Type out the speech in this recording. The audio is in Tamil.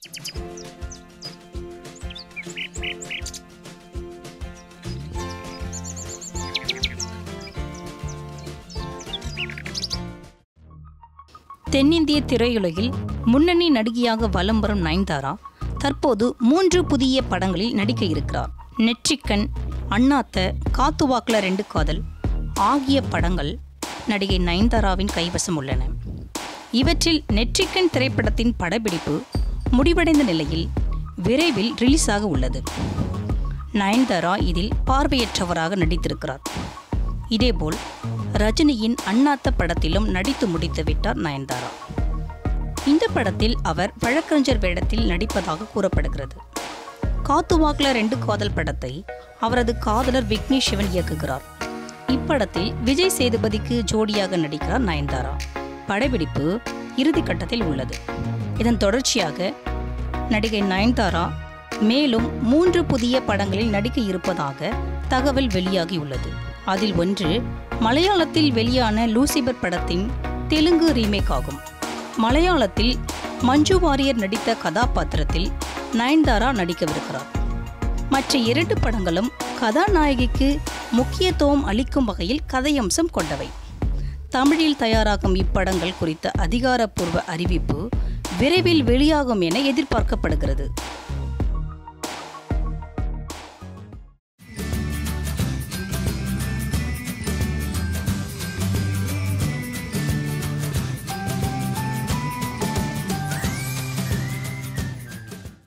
தென்னிந்திய திரையுலகில் முன்னணி நடிகையாக வலம் வரும் நயன்தாரா தற்போது மூன்று புதிய படங்களில் நடிக்க இருக்கிறார் நெற்றிக்கண் அண்ணாத்த காத்துவாக்குல ரெண்டு காதல் ஆகிய படங்கள் நடிகை நயன்தாராவின் கைவசம் உள்ளன இவற்றில் நெற்றிக்கண் திரைப்படத்தின் படப்பிடிப்பு முடிவடைந்த நிலையில் விரைவில் ரிலீஸ் ஆக உள்ளது நயன்தாரா இதில் பார்வையற்றவராக நடித்திருக்கிறார் இதேபோல் ரஜினியின் அண்ணாத்த படத்திலும் நடித்து முடித்து விட்டார் நயன்தாரா இந்த படத்தில் அவர் வழக்கறிஞர் வேடத்தில் நடிப்பதாக கூறப்படுகிறது காத்துவாக்குல ரெண்டு காதல் படத்தை அவரது காதலர் விக்னேஷ் சிவன் இயக்குகிறார் இப்படத்தில் விஜய் சேதுபதிக்கு ஜோடியாக நடிக்கிறார் நயன்தாரா படப்பிடிப்பு இறுதி கட்டத்தில் உள்ளது இதன் தொடர்ச்சியாக நடிகை நயன்தாரா மேலும் மூன்று புதிய படங்களில் நடிக்க இருப்பதாக தகவல் வெளியாகியுள்ளது அதில் ஒன்று மலையாளத்தில் வெளியான லூசிபர் படத்தின் தெலுங்கு ரீமேக் ஆகும் மலையாளத்தில் மஞ்சு வாரியர் நடித்த கதாபாத்திரத்தில் நயன்தாரா நடிக்கவிருக்கிறார் மற்ற இரண்டு படங்களும் கதாநாயகிக்கு முக்கியத்துவம் அளிக்கும் வகையில் கதையம்சம் கொண்டவை தமிழில் தயாராகும் இப்படங்கள் குறித்த அதிகாரப்பூர்வ அறிவிப்பு விரைவில் வெளியாகும் என எதிர்பார்க்கப்படுகிறது